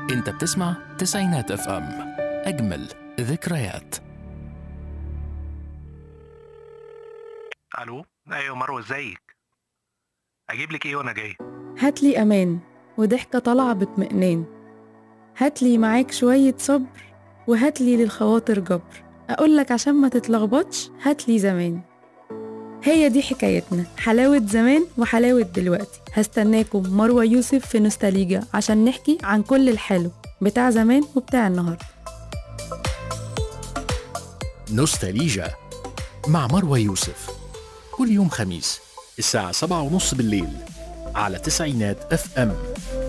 انت بتسمع تسعينات اف ام اجمل ذكريات الو ايوه مروه ازيك اجيب لك ايه وانا جاي هاتلي أمان وضحكة طالعة باطمئنان هاتلي معاك شوية صبر وهاتلي للخواطر جبر أقولك عشان ما تتلخبطش هاتلي زمان هي دي حكايتنا حلاوة زمان وحلاوة دلوقتي هستناكم مروة يوسف في نوستاليجا عشان نحكي عن كل الحلو بتاع زمان وبتاع النهاردة نوستاليجا مع مروى يوسف كل يوم خميس الساعة سبعة ونص بالليل على تسعينات اف ام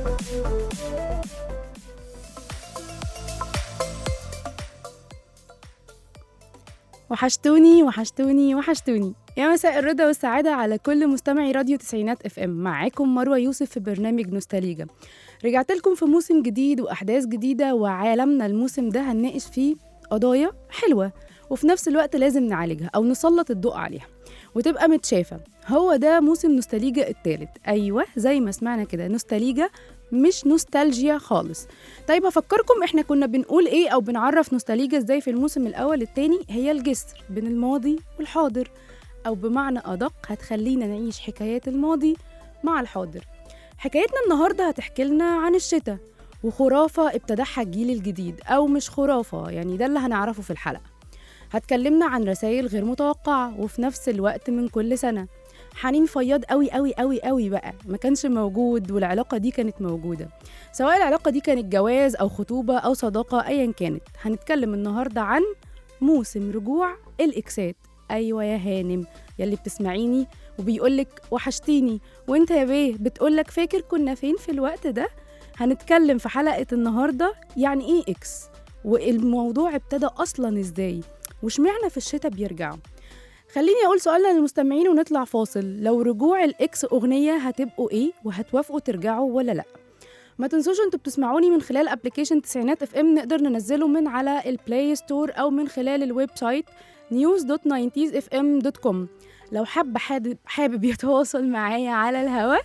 وحشتوني وحشتوني وحشتوني يا مساء الرضا والسعادة على كل مستمعي راديو تسعينات اف ام معاكم مروة يوسف في برنامج نوستاليجا رجعت لكم في موسم جديد وأحداث جديدة وعالمنا الموسم ده هنناقش فيه قضايا حلوة وفي نفس الوقت لازم نعالجها أو نسلط الضوء عليها وتبقى متشافة هو ده موسم نوستاليجا الثالث أيوة زي ما سمعنا كده نوستاليجا مش نوستالجيا خالص طيب هفكركم احنا كنا بنقول ايه او بنعرف نوستاليجا ازاي في الموسم الاول التاني هي الجسر بين الماضي والحاضر او بمعنى ادق هتخلينا نعيش حكايات الماضي مع الحاضر حكايتنا النهارده هتحكي لنا عن الشتاء وخرافه ابتدعها الجيل الجديد او مش خرافه يعني ده اللي هنعرفه في الحلقه هتكلمنا عن رسائل غير متوقعه وفي نفس الوقت من كل سنه حنين فياض قوي قوي قوي قوي بقى ما كانش موجود والعلاقه دي كانت موجوده سواء العلاقه دي كانت جواز او خطوبه او صداقه ايا كانت هنتكلم النهارده عن موسم رجوع الاكسات ايوه يا هانم يلي بتسمعيني وبيقولك وحشتيني وانت يا بيه بتقولك فاكر كنا فين في الوقت ده هنتكلم في حلقه النهارده يعني ايه اكس والموضوع ابتدى اصلا ازاي وشمعنا في الشتاء بيرجعوا خليني اقول سؤالنا للمستمعين ونطلع فاصل لو رجوع الاكس اغنيه هتبقوا ايه وهتوافقوا ترجعوا ولا لا ما تنسوش انتوا بتسمعوني من خلال ابلكيشن تسعينات اف ام نقدر ننزله من على البلاي ستور او من خلال الويب سايت news.90sfm.com لو حب حابب, حابب يتواصل معايا على الهوا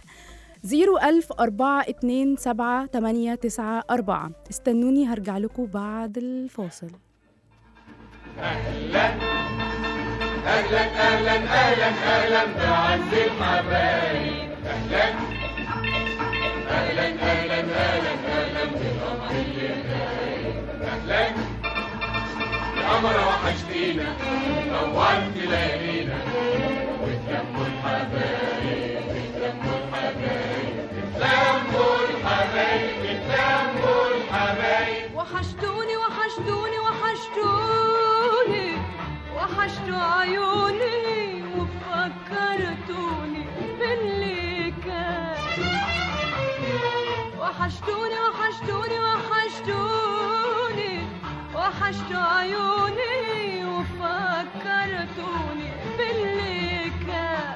010427894 استنوني هرجع لكم بعد الفاصل القمر وحشتينا نورت ليالينا وتلموا الحبايب وتلموا الحبايب اتلموا الحبايب اتلموا الحبايب وحشتوني وحشتوني وحشتوني وحشتوا عيوني وفكرتوني باللي كان وحشتوني وحشتوني وحشتوني وحشتوا عيوني وفكرتوني باللي كان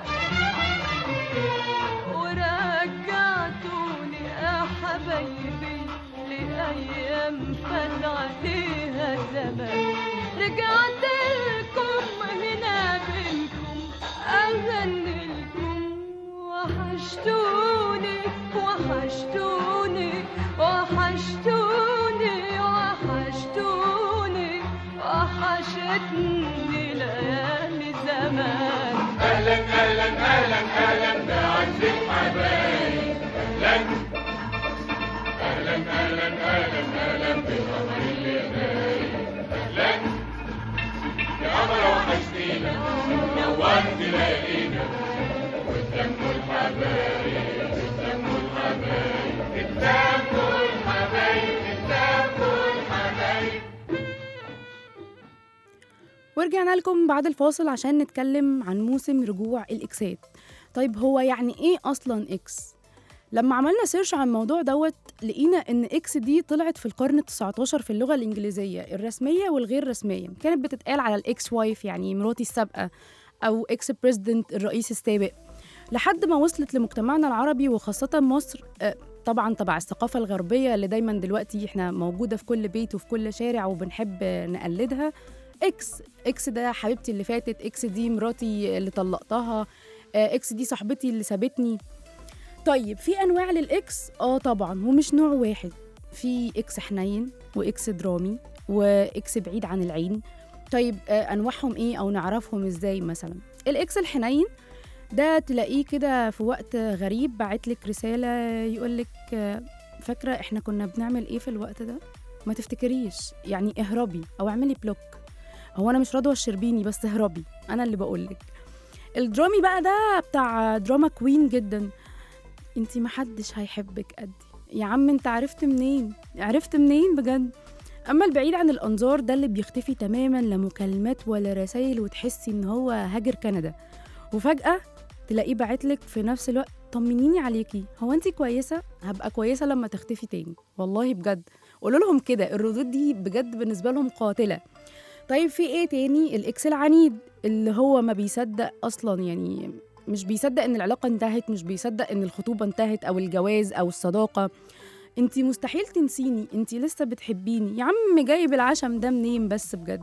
ورجعتوني يا حبايبي لأيام فات عليها زمان رجعت لكم هنا بينكم أغني لكم وحشتوني وحشتوني وحشتوني وحشتوني وحشتني ليالي زمان اهلا اهلا اهلا اهلا بعز الحبايب اهلا اهلا اهلا اهلا اهلا بالقمر اللي نايم اهلا يا قمر وحشتينا نورت ليالينا وتلموا الحبايب وتلموا الحبايب اتلموا الحبايب اتلموا الحبايب ورجعنا لكم بعد الفاصل عشان نتكلم عن موسم رجوع الإكسات طيب هو يعني إيه أصلا إكس؟ لما عملنا سيرش عن الموضوع دوت لقينا إن إكس دي طلعت في القرن ال19 في اللغة الإنجليزية الرسمية والغير رسمية كانت بتتقال على الإكس وايف يعني مراتي السابقة أو إكس بريزيدنت الرئيس السابق لحد ما وصلت لمجتمعنا العربي وخاصة مصر آه، طبعا تبع الثقافة الغربية اللي دايما دلوقتي احنا موجودة في كل بيت وفي كل شارع وبنحب نقلدها اكس اكس ده حبيبتي اللي فاتت اكس دي مراتي اللي طلقتها آه، اكس دي صاحبتي اللي سابتني طيب في انواع للاكس اه طبعا ومش نوع واحد في اكس حنين واكس درامي واكس بعيد عن العين طيب آه، انواعهم ايه او نعرفهم ازاي مثلا الاكس الحنين ده تلاقيه كده في وقت غريب بعت لك رساله يقول لك فاكره احنا كنا بنعمل ايه في الوقت ده ما تفتكريش يعني اهربي او اعملي بلوك هو انا مش رضوى الشربيني بس اهربي انا اللي بقول لك الدرامي بقى ده بتاع دراما كوين جدا انتي محدش هيحبك قدي يا عم انت عرفت منين عرفت منين بجد اما البعيد عن الانظار ده اللي بيختفي تماما لا مكالمات ولا رسايل وتحسي ان هو هاجر كندا وفجاه تلاقيه باعتلك في نفس الوقت طمنيني عليكي هو انت كويسه هبقى كويسه لما تختفي تاني والله بجد قولوا لهم كده الردود دي بجد بالنسبه لهم قاتله طيب في ايه تاني الاكس العنيد اللي هو ما بيصدق اصلا يعني مش بيصدق ان العلاقه انتهت مش بيصدق ان الخطوبه انتهت او الجواز او الصداقه انتي مستحيل تنسيني انتي لسه بتحبيني يا عم جايب العشم ده منين بس بجد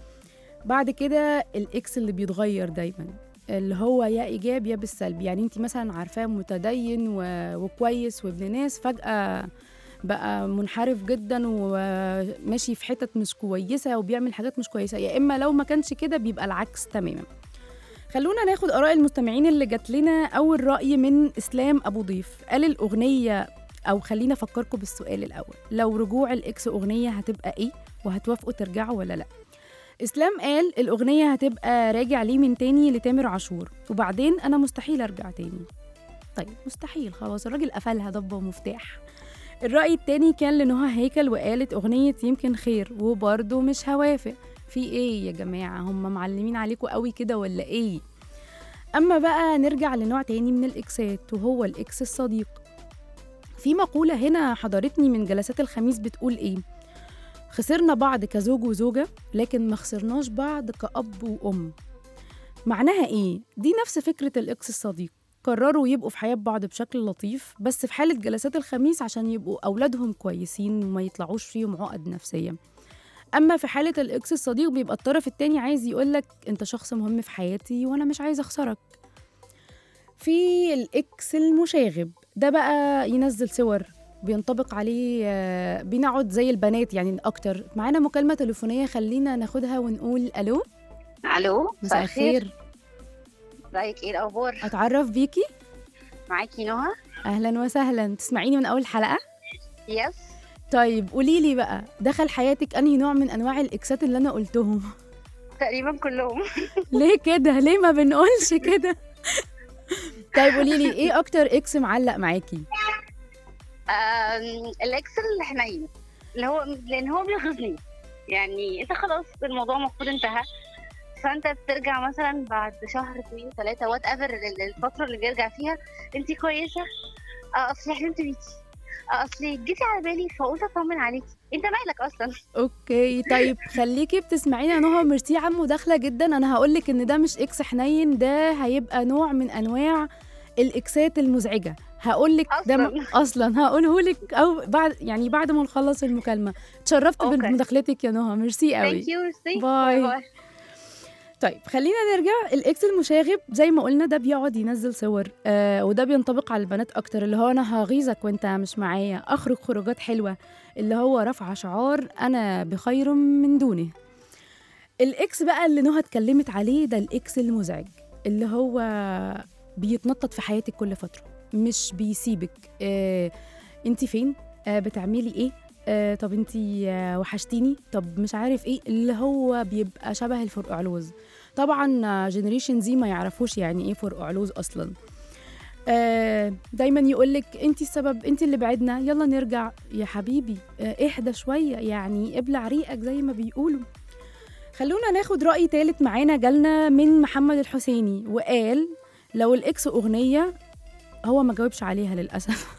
بعد كده الاكس اللي بيتغير دايما اللي هو يا ايجاب يا بالسلب يعني انت مثلا عارفاه متدين و... وكويس وابن ناس فجاه بقى منحرف جدا وماشي في حتت مش كويسه وبيعمل حاجات مش كويسه يا اما لو ما كانش كده بيبقى العكس تماما خلونا ناخد اراء المستمعين اللي جات لنا اول راي من اسلام ابو ضيف قال الاغنيه او خلينا افكركم بالسؤال الاول لو رجوع الاكس اغنيه هتبقى ايه وهتوافقوا ترجعوا ولا لا اسلام قال الاغنيه هتبقى راجع ليه من تاني لتامر عاشور وبعدين انا مستحيل ارجع تاني طيب مستحيل خلاص الراجل قفلها ضبه ومفتاح الرأي التاني كان لنهى هيكل وقالت أغنية يمكن خير وبرضه مش هوافق في إيه يا جماعة هم معلمين عليكم قوي كده ولا إيه أما بقى نرجع لنوع تاني من الإكسات وهو الإكس الصديق في مقولة هنا حضرتني من جلسات الخميس بتقول إيه خسرنا بعض كزوج وزوجة لكن ما خسرناش بعض كأب وأم معناها إيه؟ دي نفس فكرة الإكس الصديق قرروا يبقوا في حياة بعض بشكل لطيف بس في حالة جلسات الخميس عشان يبقوا أولادهم كويسين وما يطلعوش فيهم عقد نفسية أما في حالة الإكس الصديق بيبقى الطرف التاني عايز يقولك أنت شخص مهم في حياتي وأنا مش عايز أخسرك في الإكس المشاغب ده بقى ينزل صور بينطبق عليه آه، بنقعد زي البنات يعني أكتر معانا مكالمة تليفونية خلينا ناخدها ونقول ألو الو مساء الخير ازيك ايه الاخبار أتعرف بيكي معاكي نهى أهلا وسهلا تسمعيني من أول حلقة يس طيب قولي لي بقى دخل حياتك انهي نوع من انواع الاكسات اللي انا قلتهم تقريبا كلهم ليه كده ليه ما بنقولش كده طيب قولي لي ايه اكتر اكس معلق معاكي آم، الاكس الحنين اللي هو لان هو بيغيظني يعني انت خلاص الموضوع المفروض انتهى فانت بترجع مثلا بعد شهر اثنين ثلاثه وات ايفر الفتره اللي بيرجع فيها انت كويسه اه اصل حلمت بيكي اه اصل جيتي على بالي فقلت اطمن عليكي انت مالك اصلا اوكي طيب خليكي بتسمعيني يا نهى ميرسي على المداخله جدا انا هقول لك ان ده مش اكس حنين ده هيبقى نوع من انواع الاكسات المزعجه هقول لك ده م- أصلاً. اصلا هقوله لك او بعد يعني بعد ما نخلص المكالمه اتشرفت أوكي. بمداخلتك يا نهى ميرسي قوي ثانك يو باي. طيب خلينا نرجع الاكس المشاغب زي ما قلنا ده بيقعد ينزل صور آه وده بينطبق على البنات اكتر اللي هو انا هغيظك وانت مش معايا اخرج خروجات حلوه اللي هو رفع شعار انا بخير من دونه الاكس بقى اللي نهى اتكلمت عليه ده الاكس المزعج اللي هو بيتنطط في حياتك كل فتره مش بيسيبك آه انت فين آه بتعملي ايه آه طب انت آه وحشتيني طب مش عارف ايه اللي هو بيبقى شبه الفرقعلوز طبعا جنريشن زي ما يعرفوش يعني ايه فرقعلوز اصلا آه دايما يقولك انت السبب انت اللي بعدنا يلا نرجع يا حبيبي آه اهدى شويه يعني ابلع ريقك زي ما بيقولوا خلونا ناخد رأي تالت معانا جالنا من محمد الحسيني وقال لو الإكس أغنية هو ما جاوبش عليها للأسف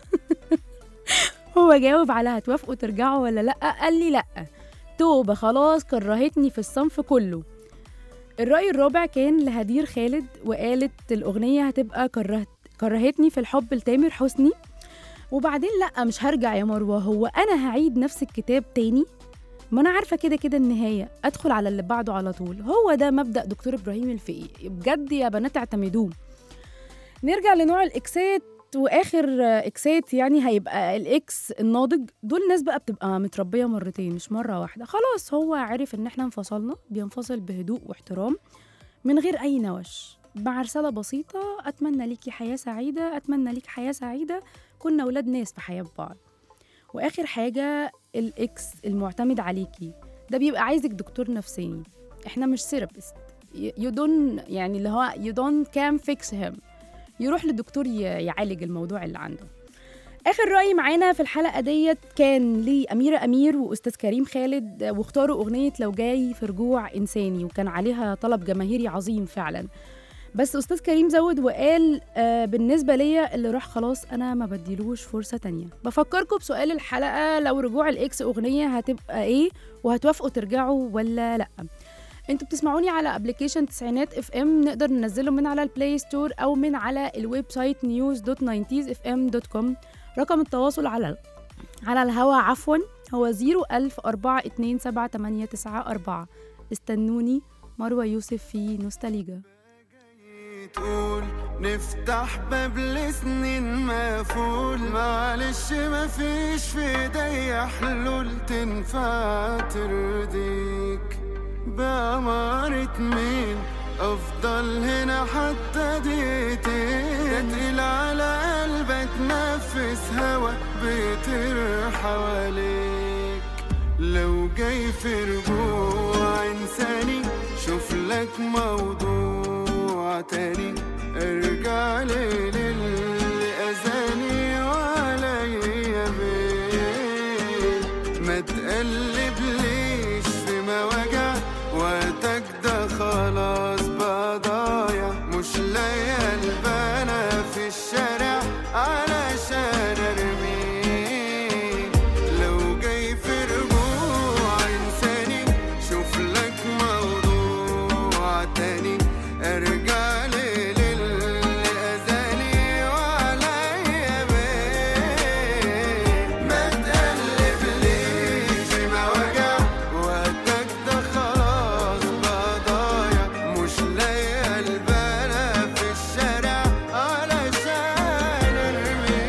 هو جاوب على هتوافقوا ترجعوا ولا لأ قال لي لأ توبة خلاص كرهتني في الصنف كله الرأي الرابع كان لهدير خالد وقالت الأغنية هتبقى كرهت كرهتني في الحب لتامر حسني وبعدين لأ مش هرجع يا مروة هو أنا هعيد نفس الكتاب تاني ما أنا عارفة كده كده النهاية أدخل على اللي بعده على طول هو ده مبدأ دكتور إبراهيم الفقي بجد يا بنات اعتمدوه نرجع لنوع الإكسات واخر آه، اكسات يعني هيبقى الاكس الناضج دول ناس بقى بتبقى متربيه مرتين مش مره واحده خلاص هو عرف ان احنا انفصلنا بينفصل بهدوء واحترام من غير اي نوش مع رساله بسيطه اتمنى ليكي حياه سعيده اتمنى ليك حياه سعيده كنا ولاد ناس في حياه بعض واخر حاجه الاكس المعتمد عليكي ده بيبقى عايزك دكتور نفساني احنا مش ثيرابيست يو دون يعني اللي هو يو دون كان فيكس هيم يروح للدكتور ي- يعالج الموضوع اللي عنده اخر راي معانا في الحلقه ديت كان لاميره امير واستاذ كريم خالد واختاروا اغنيه لو جاي في رجوع انساني وكان عليها طلب جماهيري عظيم فعلا بس استاذ كريم زود وقال آه بالنسبه ليا اللي راح خلاص انا ما بديلوش فرصه تانية بفكركم بسؤال الحلقه لو رجوع الاكس اغنيه هتبقى ايه وهتوافقوا ترجعوا ولا لا انتوا بتسمعوني على ابلكيشن تسعينات اف ام نقدر ننزله من على البلاي ستور او من على الويب سايت نيوز دوت ناينتيز اف ام دوت كوم رقم التواصل على على الهوا عفوا هو 010427894 استنوني مروة يوسف في نوستاليجا تقول نفتح باب لسنين مقفول معلش مفيش في ايديا حلول تنفع ترضيك بأمارة مين افضل هنا حتى دقيقتين تقيل على قلبك نفس هوا بيطير حواليك لو جاي في رجوع انساني شوف لك موضوع تاني ارجع لي للي اذاني وعليا بيه ما تقلب ليش في مواجع وقتك ده خلاص بقى ضايع مش لاقي البنا في الشارع علشان ارميه لو جاي في رجوع انساني شوف لك موضوع تاني ارجع لي للي اذاني وعليا بيه ما تقلب ليش في مواجع وقتك ده خلاص بقى ضايع مش لاقي البنا في الشارع علشان ارميه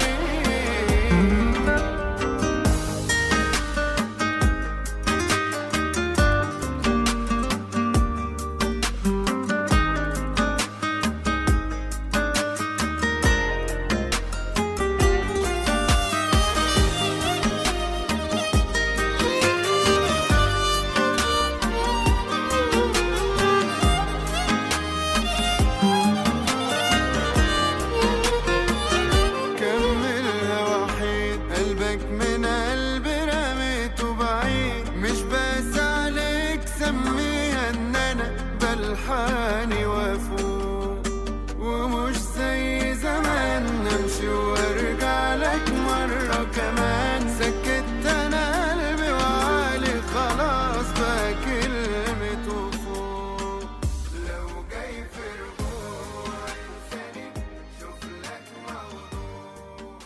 كملها وحيد قلبك من قلبي رميته بعيد مش بس عليك سميها ان انا بلحاني وافوق ومش زي زمان امشي وارجع لك مرة كمان سكت انا قلبي وعلي خلاص بقى كلمة فوق لو جاي في رجوع انساني شوف لك موضوع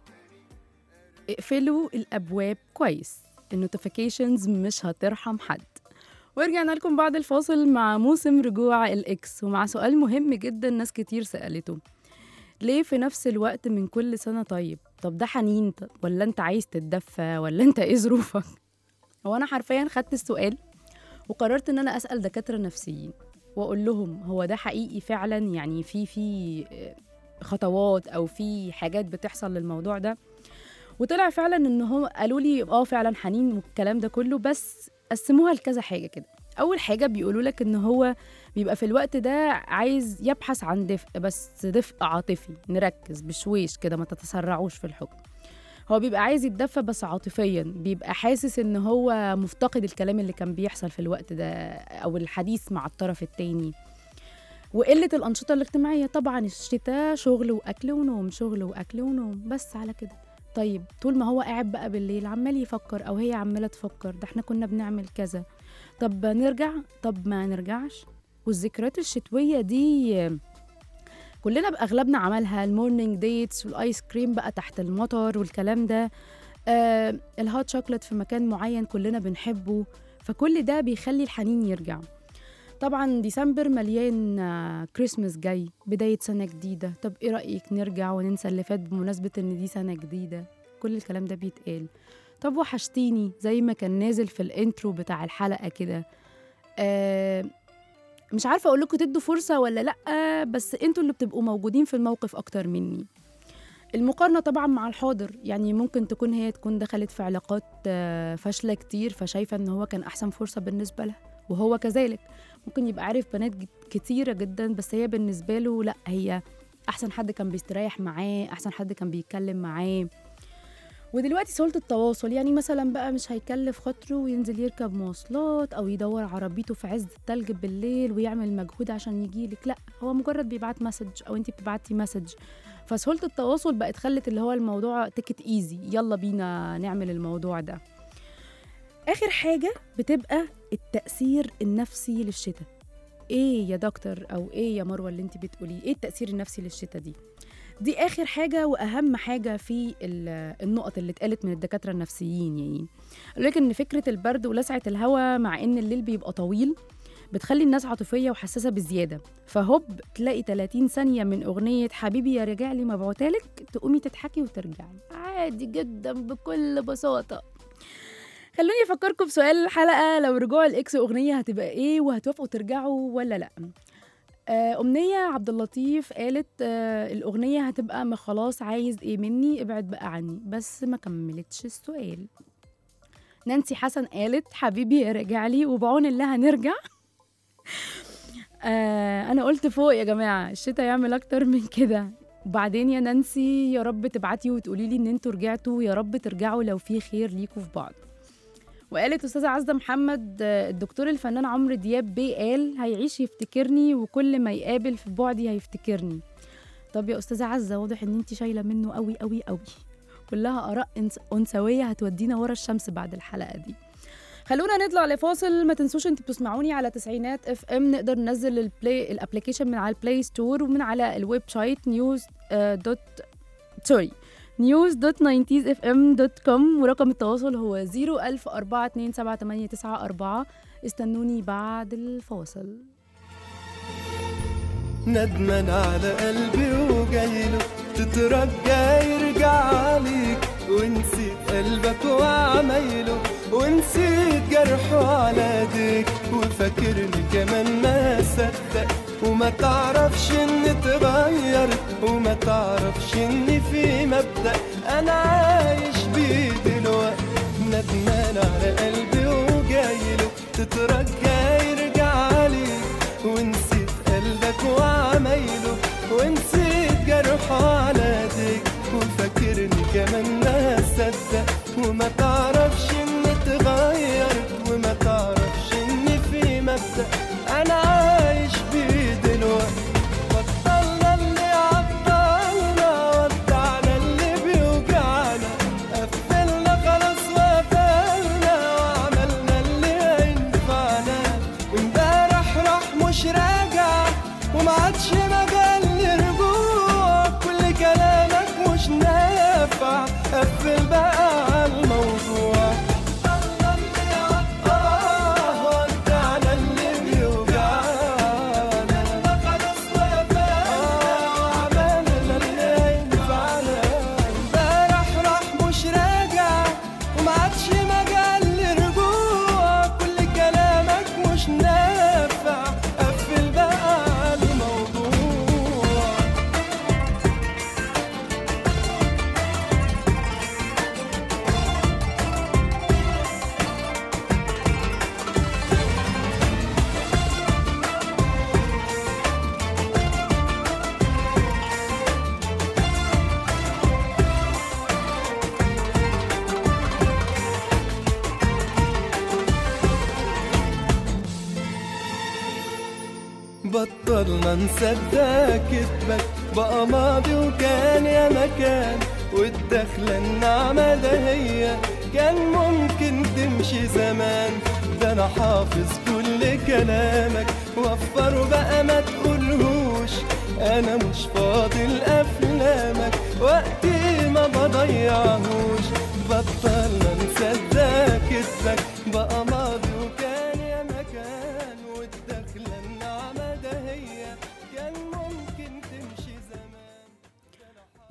اقفلوا الابواب كويس النوتيفيكيشنز مش هترحم حد ورجعنا لكم بعد الفاصل مع موسم رجوع الاكس ومع سؤال مهم جدا ناس كتير سألته ليه في نفس الوقت من كل سنة طيب طب ده حنين ط- ولا انت عايز تتدفى ولا انت ايه ظروفك هو انا حرفيا خدت السؤال وقررت ان انا اسال دكاتره نفسيين واقول لهم هو ده حقيقي فعلا يعني في في آه، خطوات او في حاجات بتحصل للموضوع ده وطلع فعلا ان هم قالوا لي اه فعلا حنين والكلام ده كله بس قسموها لكذا حاجه كده اول حاجه بيقولوا لك ان هو بيبقى في الوقت ده عايز يبحث عن دفء بس دفء عاطفي نركز بشويش كده ما تتسرعوش في الحكم هو بيبقى عايز يتدفى بس عاطفيا بيبقى حاسس ان هو مفتقد الكلام اللي كان بيحصل في الوقت ده او الحديث مع الطرف التاني وقلة الأنشطة الاجتماعية طبعا الشتاء شغل وأكل ونوم شغل وأكل ونوم بس على كده طيب طول ما هو قاعد بقى بالليل عمال يفكر أو هي عمالة تفكر ده احنا كنا بنعمل كذا طب نرجع طب ما نرجعش والذكريات الشتوية دي كلنا بأغلبنا عملها المورنينج ديتس والآيس كريم بقى تحت المطر والكلام ده آه الهوت شوكليت في مكان معين كلنا بنحبه فكل ده بيخلي الحنين يرجع طبعا ديسمبر مليان آه، كريسماس جاي بداية سنة جديدة طب ايه رأيك نرجع وننسى اللي فات بمناسبة ان دي سنة جديدة كل الكلام ده بيتقال طب وحشتيني زي ما كان نازل في الانترو بتاع الحلقة كده آه مش عارفة اقول لكم تدوا فرصة ولا لأ بس انتوا اللي بتبقوا موجودين في الموقف اكتر مني المقارنة طبعا مع الحاضر يعني ممكن تكون هي تكون دخلت في علاقات آه، فاشلة كتير فشايفة ان هو كان احسن فرصة بالنسبة لها وهو كذلك ممكن يبقى عارف بنات ج- كتيرة جدا بس هي بالنسبة له لا هي أحسن حد كان بيستريح معاه أحسن حد كان بيتكلم معاه ودلوقتي سهولة التواصل يعني مثلا بقى مش هيكلف خاطره وينزل يركب مواصلات أو يدور عربيته في عز التلج بالليل ويعمل مجهود عشان يجيلك لا هو مجرد بيبعت مسج أو انتي بتبعتي مسج فسهولة التواصل بقت خلت اللي هو الموضوع تيكت ايزي يلا بينا نعمل الموضوع ده آخر حاجة بتبقى التأثير النفسي للشتاء ايه يا دكتور او ايه يا مروه اللي انت بتقوليه ايه التاثير النفسي للشتاء دي دي اخر حاجه واهم حاجه في ال- النقط اللي اتقالت من الدكاتره النفسيين يعني قالوا لك ان فكره البرد ولسعه الهواء مع ان الليل بيبقى طويل بتخلي الناس عاطفيه وحساسه بزياده فهوب تلاقي 30 ثانيه من اغنيه حبيبي يا رجع لي مبعوتالك تقومي تضحكي وترجعي عادي جدا بكل بساطه خلوني افكركم بسؤال الحلقه لو رجوع الاكس اغنيه هتبقى ايه وهتوافقوا ترجعوا ولا لا آه، أمنية عبد اللطيف قالت آه الأغنية هتبقى ما خلاص عايز إيه مني ابعد بقى عني بس ما كملتش السؤال نانسي حسن قالت حبيبي يا راجع لي وبعون الله هنرجع آه أنا قلت فوق يا جماعة الشتا يعمل أكتر من كده وبعدين يا نانسي يا رب تبعتي وتقولي لي إن انتوا رجعتوا يا رب ترجعوا لو في خير ليكوا في بعض وقالت استاذه عزه محمد آه، الدكتور الفنان عمرو دياب بيه قال هيعيش يفتكرني وكل ما يقابل في بعدي هيفتكرني طب يا استاذه عزه واضح ان انت شايله منه قوي قوي قوي كلها اراء إنس- انثويه هتودينا ورا الشمس بعد الحلقه دي خلونا نطلع لفاصل ما تنسوش انتوا بتسمعوني على تسعينات اف ام نقدر ننزل البلاي الابلكيشن من على البلاي ستور ومن على الويب سايت نيوز دوت سوري news.90sfm.com ورقم التواصل هو 010427894 استنوني بعد الفاصل ندمان على قلبي وجايله تترجى يرجع عليك ونسيت قلبك وعمايله ونسيت جرحه على ايديك وفاكرني كمان ما صدق وما تعرفش اني اتغيرت وما تعرفش اني في مبدأ انا عايش بيه دلوقتي ندمان على قلبي وجايله تترجى يرجع عليك ونسيت قلبك وعمايله ونسيت جرحه على ايديك وفاكرني كمان ما صدق وما تعرفش اني اتغيرت وما تعرفش اني في مبدأ انا عايش بيه دلوقتي بطلنا اللي عطلنا ودعنا اللي بيوجعنا قفلنا خلاص وقفلنا وعملنا اللي هينفعنا امبارح راح مش راجع وما عادش مجال لرجوع كل كلامك مش نافع قفل بقى على الموضوع آه، ودعنا اللي بيوجعنا آه، عملنا اللي هينفعنا امبارح راح مش راجع وما عادش مجال لرجوع كل كلامك مش نافع قفل بقى على الموضوع بطلنا نصدق كذبك بقى ماضي وكان يا مكان والدخلة النعمة ده هي كان ممكن تمشي زمان ده انا حافظ كل كلامك وفره بقى ما تقولهوش انا مش فاضل افلامك وقتي ما بضيعهوش بطلنا نصدق كذبك بقى ماضي وكان يا مكان والدخلة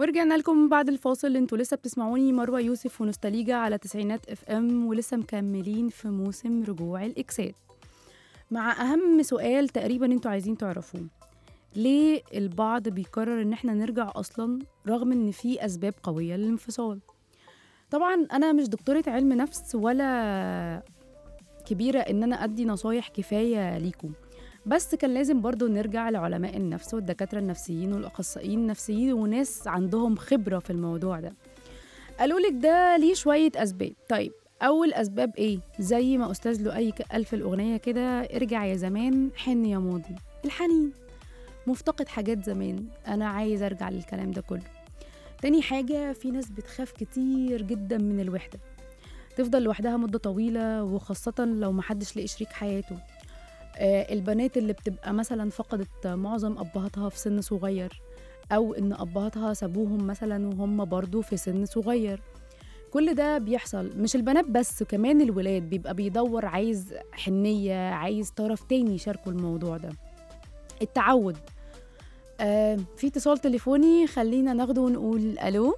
ورجعنا لكم بعد الفاصل انتوا لسه بتسمعوني مروه يوسف ونوستاليجا على تسعينات اف ام ولسه مكملين في موسم رجوع الاكسات مع اهم سؤال تقريبا انتوا عايزين تعرفوه ليه البعض بيقرر ان احنا نرجع اصلا رغم ان في اسباب قويه للانفصال طبعا انا مش دكتوره علم نفس ولا كبيره ان انا ادي نصايح كفايه ليكم بس كان لازم برضو نرجع لعلماء النفس والدكاترة النفسيين والأخصائيين النفسيين وناس عندهم خبرة في الموضوع ده قالوا لك ده ليه شوية أسباب طيب أول أسباب إيه؟ زي ما أستاذ لؤي ك- قال في الأغنية كده ارجع يا زمان حن يا ماضي الحنين مفتقد حاجات زمان أنا عايز أرجع للكلام ده كله تاني حاجة في ناس بتخاف كتير جدا من الوحدة تفضل لوحدها مدة طويلة وخاصة لو محدش لقي شريك حياته آه، البنات اللي بتبقى مثلا فقدت معظم أبهاتها في سن صغير أو إن أبهاتها سابوهم مثلا وهم برضو في سن صغير كل ده بيحصل مش البنات بس كمان الولاد بيبقى بيدور عايز حنية عايز طرف تاني يشاركوا الموضوع ده التعود آه في اتصال تليفوني خلينا ناخده ونقول ألو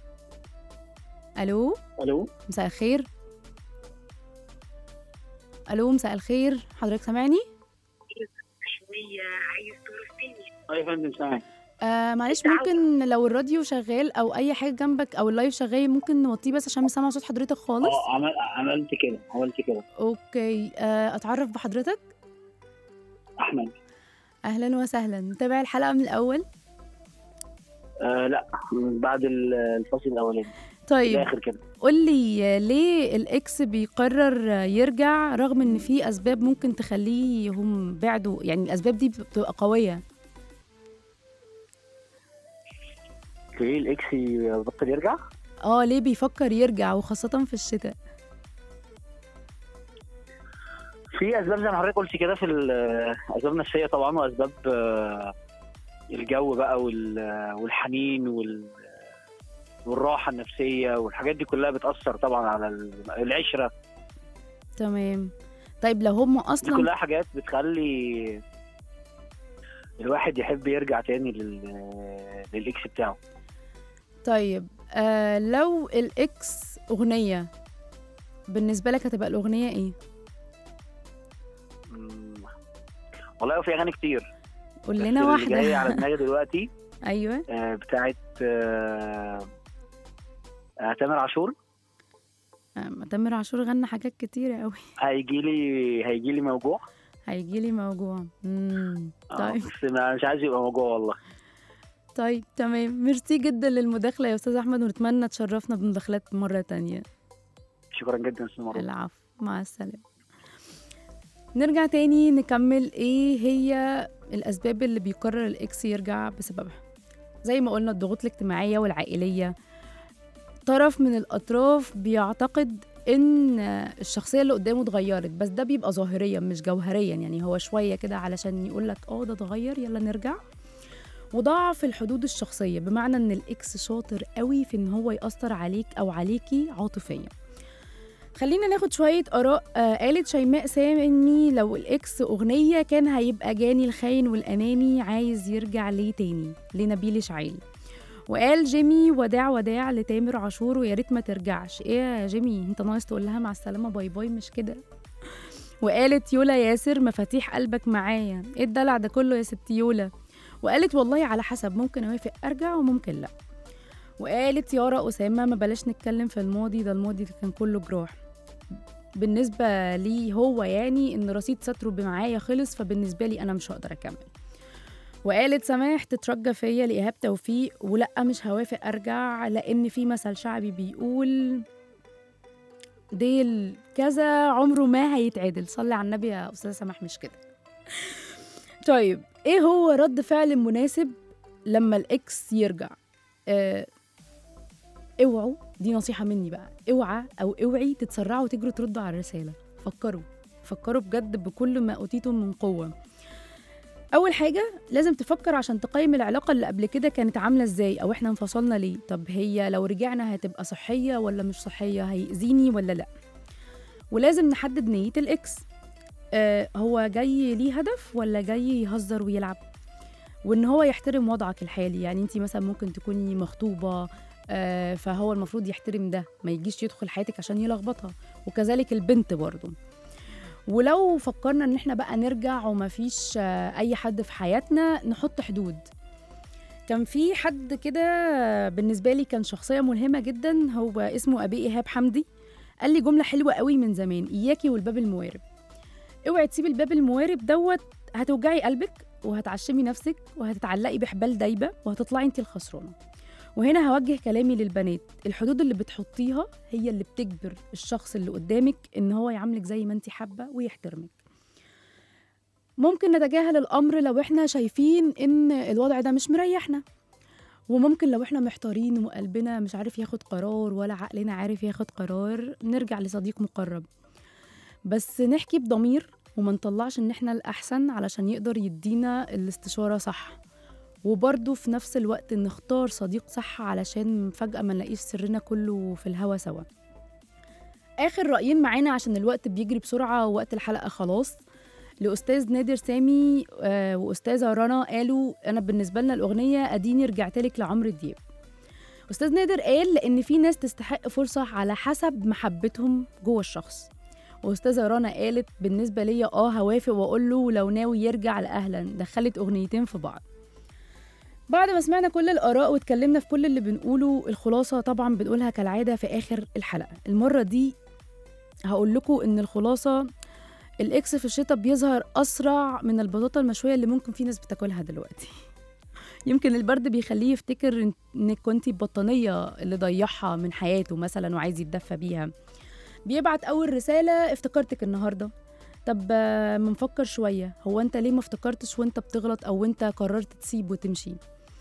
ألو الو مساء الخير ألو مساء الخير حضرتك سامعني؟ اه يا فندم سامع آه معلش ممكن لو الراديو شغال او اي حاجه جنبك او اللايف شغال ممكن نوطيه بس عشان مش سامعه صوت حضرتك خالص اه عمل عملت كده عملت كده اوكي آه اتعرف بحضرتك احمد اهلا وسهلا متابع الحلقه من الاول آه لا من بعد ال- الفصل الاولاني طيب الاخر كده قول لي ليه الاكس بيقرر يرجع رغم ان في اسباب ممكن تخليهم بعدوا يعني الاسباب دي بتبقى قويه ليه الاكس بطل يرجع اه ليه بيفكر يرجع وخاصه في الشتاء في اسباب زي ما حضرتك قلت كده في ال- اسباب نفسيه طبعا واسباب آه، الجو بقى وال- والحنين وال والراحه النفسيه والحاجات دي كلها بتاثر طبعا على ال- العشره تمام طيب لو هم دي اصلا كلها حاجات بتخلي الواحد يحب يرجع تاني لل... للاكس بتاعه طيب آه لو الاكس اغنيه بالنسبه لك هتبقى الاغنيه ايه مم. والله في اغاني كتير قول بس لنا اللي جاي على واحده دماغي دلوقتي ايوه آه، بتاعت آه، آه، تامر عاشور آه، تامر عاشور غنى حاجات كتيره قوي هيجي لي هيجي لي موجوع هيجي لي موجوع امم آه، طيب بس ما مش عايز يبقى موجوع والله طيب تمام ميرسي جدا للمداخله يا استاذ احمد ونتمنى تشرفنا بمداخلات مره تانية شكرا جدا استاذ مروه العفو مع السلامه نرجع تاني نكمل ايه هي الاسباب اللي بيقرر الاكس يرجع بسببها زي ما قلنا الضغوط الاجتماعيه والعائليه طرف من الاطراف بيعتقد ان الشخصيه اللي قدامه اتغيرت بس ده بيبقى ظاهريا مش جوهريا يعني هو شويه كده علشان يقول لك اه ده اتغير يلا نرجع وضعف الحدود الشخصيه بمعنى ان الاكس شاطر قوي في ان هو ياثر عليك او عليكي عاطفيا خلينا ناخد شوية آراء آه قالت شيماء سامي لو الإكس أغنية كان هيبقى جاني الخاين والأناني عايز يرجع ليه تاني لنبيل شعيل وقال جيمي وداع وداع لتامر عاشور ويا ريت ما ترجعش ايه يا جيمي انت ناقص تقول لها مع السلامة باي باي مش كده وقالت يولا ياسر مفاتيح قلبك معايا ايه الدلع ده كله يا ست يولا وقالت والله على حسب ممكن اوافق ارجع وممكن لا وقالت يارا أسامة ما بلاش نتكلم في الماضي ده الماضي ده كان كله جراح بالنسبة لي هو يعني إن رصيد ستره معايا خلص فبالنسبة لي أنا مش هقدر أكمل وقالت سماح تترجى فيا لإيهاب توفيق ولأ مش هوافق أرجع لأن في مثل شعبي بيقول ديل كذا عمره ما هيتعدل صلي على النبي يا أستاذة سماح مش كده طيب إيه هو رد فعل مناسب لما الإكس يرجع آه اوعوا دي نصيحة مني بقى اوعى أو اوعي تتسرعوا وتجروا تردوا على الرسالة فكروا فكروا بجد بكل ما أوتيتم من قوة أول حاجة لازم تفكر عشان تقيم العلاقة اللي قبل كده كانت عاملة ازاي أو احنا انفصلنا ليه طب هي لو رجعنا هتبقى صحية ولا مش صحية هيأذيني ولا لأ ولازم نحدد نية الإكس آه هو جاي ليه هدف ولا جاي يهزر ويلعب وان هو يحترم وضعك الحالي يعني انت مثلا ممكن تكوني مخطوبه آه، فهو المفروض يحترم ده ما يجيش يدخل حياتك عشان يلخبطها وكذلك البنت برضه ولو فكرنا ان احنا بقى نرجع ومفيش آه، اي حد في حياتنا نحط حدود كان في حد كده بالنسبه لي كان شخصيه ملهمه جدا هو اسمه ابي ايهاب حمدي قال لي جمله حلوه قوي من زمان اياكي والباب الموارب اوعي تسيبي الباب الموارب دوت هتوجعي قلبك وهتعشمي نفسك وهتتعلقي بحبال دايبه وهتطلعي انت الخسرانه وهنا هوجه كلامي للبنات الحدود اللي بتحطيها هي اللي بتجبر الشخص اللي قدامك ان هو يعاملك زي ما انت حابه ويحترمك ممكن نتجاهل الامر لو احنا شايفين ان الوضع ده مش مريحنا وممكن لو احنا محتارين وقلبنا مش عارف ياخد قرار ولا عقلنا عارف ياخد قرار نرجع لصديق مقرب بس نحكي بضمير وما نطلعش ان احنا الاحسن علشان يقدر يدينا الاستشاره صح وبرضه في نفس الوقت نختار صديق صح علشان فجأة ما نلاقيش سرنا كله في الهوا سوا آخر رأيين معانا عشان الوقت بيجري بسرعة ووقت الحلقة خلاص لأستاذ نادر سامي آه، وأستاذة رنا قالوا أنا بالنسبة لنا الأغنية أديني رجعتلك لعمرو دياب أستاذ نادر قال لأن في ناس تستحق فرصة على حسب محبتهم جوه الشخص واستاذه رنا قالت بالنسبه ليا اه هوافق واقول له لو ناوي يرجع لاهلا دخلت اغنيتين في بعض بعد ما سمعنا كل الاراء واتكلمنا في كل اللي بنقوله الخلاصه طبعا بنقولها كالعاده في اخر الحلقه المره دي هقول لكم ان الخلاصه الاكس في الشتاء بيظهر اسرع من البطاطا المشويه اللي ممكن في ناس بتاكلها دلوقتي يمكن البرد بيخليه يفتكر إن- انك كنتي البطانيه اللي ضيعها من حياته مثلا وعايز يتدفى بيها بيبعت اول رساله افتكرتك النهارده طب آه، ما نفكر شويه هو انت ليه ما افتكرتش وانت بتغلط او انت قررت تسيب وتمشي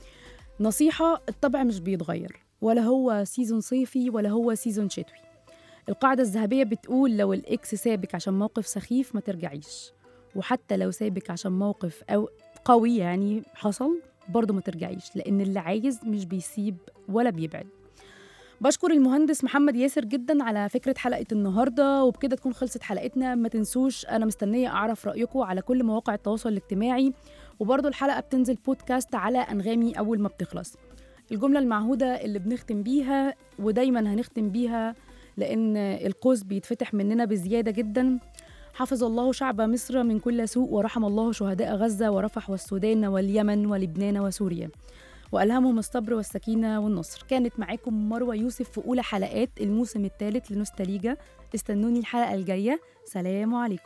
نصيحه الطبع مش بيتغير ولا هو سيزون صيفي ولا هو سيزون شتوي القاعده الذهبيه بتقول لو الاكس سابك عشان موقف سخيف ما ترجعيش وحتى لو سابك عشان موقف أو قوي يعني حصل برضه ما ترجعيش لان اللي عايز مش بيسيب ولا بيبعد بشكر المهندس محمد ياسر جدا على فكرة حلقة النهاردة وبكده تكون خلصت حلقتنا ما تنسوش أنا مستنية أعرف رأيكم على كل مواقع التواصل الاجتماعي وبرضه الحلقة بتنزل بودكاست على أنغامي أول ما بتخلص الجملة المعهودة اللي بنختم بيها ودايما هنختم بيها لأن القوس بيتفتح مننا بزيادة جدا حفظ الله شعب مصر من كل سوء ورحم الله شهداء غزة ورفح والسودان واليمن ولبنان وسوريا وألهمهم الصبر والسكينة والنصر كانت معاكم مروة يوسف في أولى حلقات الموسم الثالث لنوستاليجا استنوني الحلقة الجاية سلام عليكم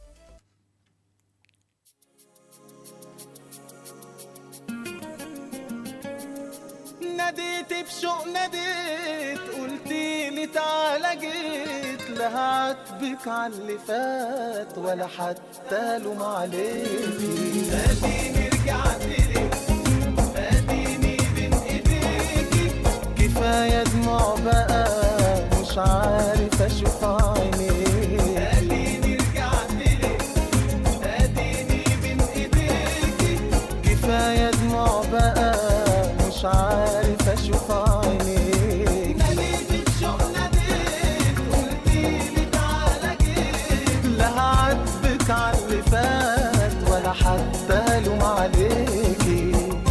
ناديت بشوق ناديت قلتي لي تعالى جيت لا هعاتبك على اللي فات ولا حتى لوم عليكي اديني رجعت لك اديني بين ايديكي كفايه دموع بقى مش عارف اشوف عينيك اديني رجعت لك اديني بين ايديكي كفايه دموع بقى مش عارف اشوف عينيك ناديت بشوق ناديت قلتيلي تعالى جيت لا هعاتبك على اللي فات ولا حتى لوم عليكي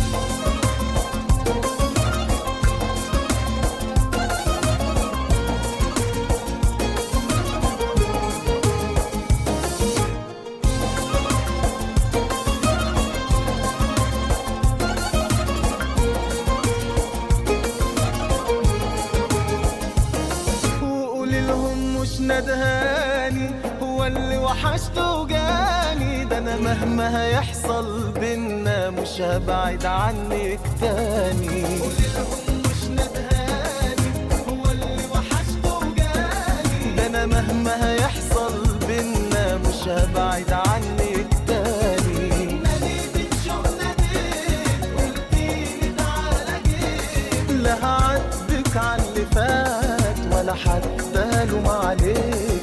وقولي لهم مش ندهاني هو اللي وحشته وجاني ده انا مهما هيحصل بينا مش هبعد عنك تاني قولي لهم مش ندهاني هو اللي وحشته وجاني ده انا مهما هيحصل بينا مش هبعد عنك تاني ناديت شوق ناديت قلتيلي تعالى جيت لا هعاتبك على اللي فات ولا حتى لوم عليك